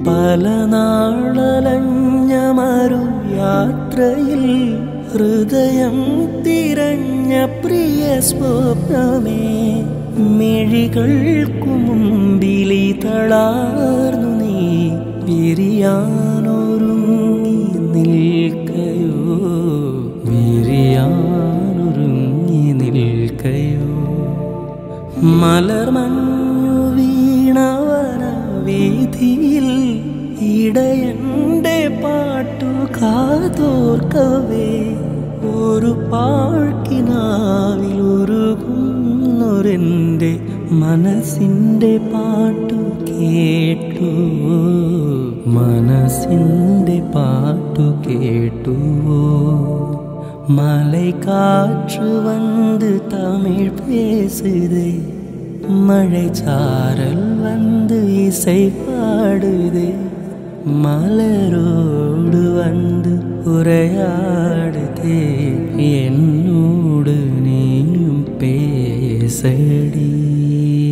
പല നാളലഞ്ഞ മറു യാത്രയിൽ ഹൃദയം തിരഞ്ഞ പ്രിയ സ്വപ്നമേ മിഴികൾക്കു മുമ്പിലി തളാർന്നു നീ വിരിയാനൊരുങ്ങി നിൽക്കയോ വിരിയാനൊരുങ്ങി നിൽക്കയോ മലർമഞ്ഞു വീണവന വീതിയിൽ ഇടയന്റെ പാട്ടു കാതോർക്കവേ ഒരു പാഴ്ക്കിനാവിൽ ഉരുകുന്നൊരെൻ്റെ മനസ്സിൻ്റെ പാട്ടു കേട്ടു മനസ്സിൻ്റെ പാട്ടു കേട്ടുവോ மலை காற்று வந்து தமிழ் பேசுதே மழை சாரல் வந்து இசை பாடுதே மலரோடு வந்து உரையாடுதே என்னோடு நீயும் பேசடி